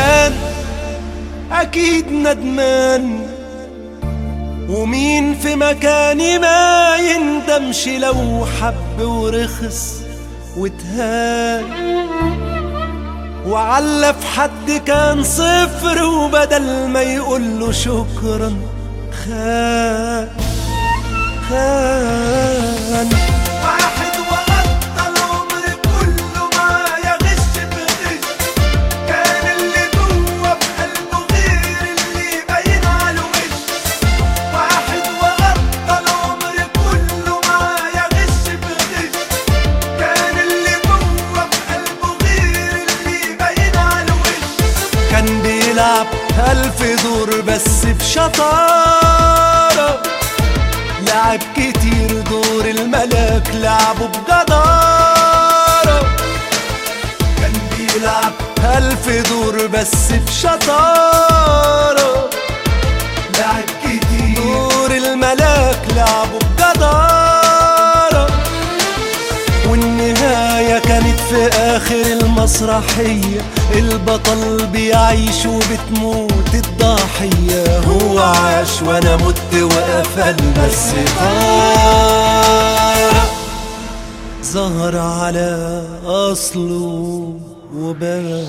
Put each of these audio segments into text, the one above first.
ندمان أكيد ندمان ومين في مكاني ما يندمش لو حب ورخص وتهان وعلف حد كان صفر وبدل ما يقوله شكرا خان خان واحد وغطى العمر كله معايا غش بغش كان اللي جوه بقلبه غير اللي باين على الوش واحد وغطى العمر كله معايا غش بغش كان اللي جوه بقلبه غير اللي باين على الوش كان بيلعب ألف دور بس بشطارة لعب كتير دور الملاك لعبه بجدارة كان بيلعب ألف دور بس بشطارة لعب كتير دور الملاك لعبه بجدارة والنهاية كانت في آخر المسرحية البطل بيعيش وبتموت الضحية هو عاش وأنا مت وقفل بس طار ظهر على أصله وبان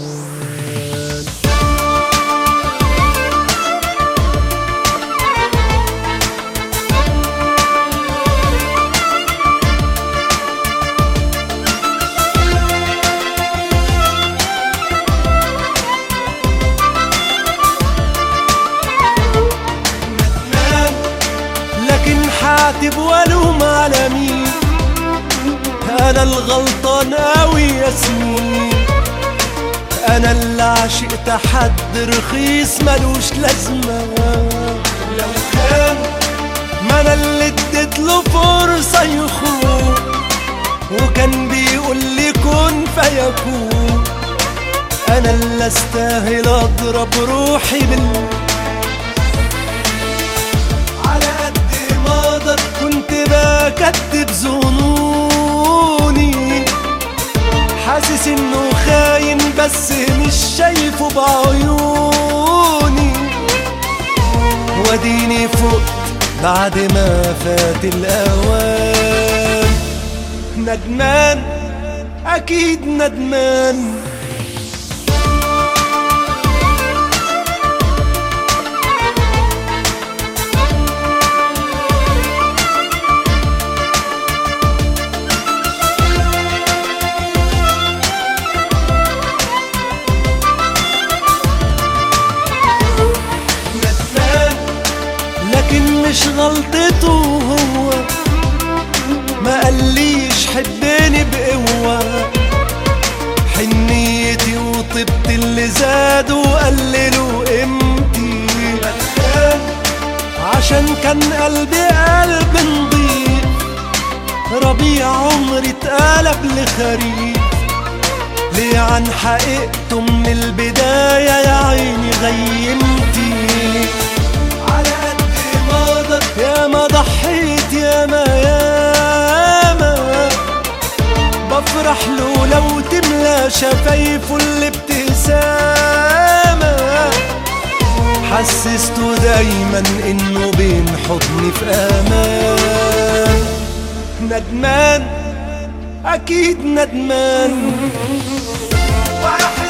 ندمان لكن حاتب والوم على مين انا الغلطان اوي يا سنين انا اللي عشقت حد رخيص ملوش لازمه لو كان ما انا اللي اديت له فرصه يخون وكان بيقول لي كن فيكون انا اللي استاهل اضرب روحي بال على قد ما اقدر كنت بكتب ظنوني حاسس انه خاين بس مش شايفه بعيوني واديني فقت بعد ما فات الاوان ندمان اكيد ندمان ندمان لكن مش غلطته هو ما قاليش حبني بقوة حنيتي وطبت اللي زاد وقللوا قيمتي ندمان عشان كان قلبي قلب نضيف ربيع عمري اتقلب لخريف ليه عن حقيقته من البداية يا عيني غيمتي على قد ما اقدر يا ما ضحيت يا ما يا ما بفرح له لو تملى شفايفه الابتسامة حسسته دايما انه بين حضني في امان ندمان اكيد ندمان واحد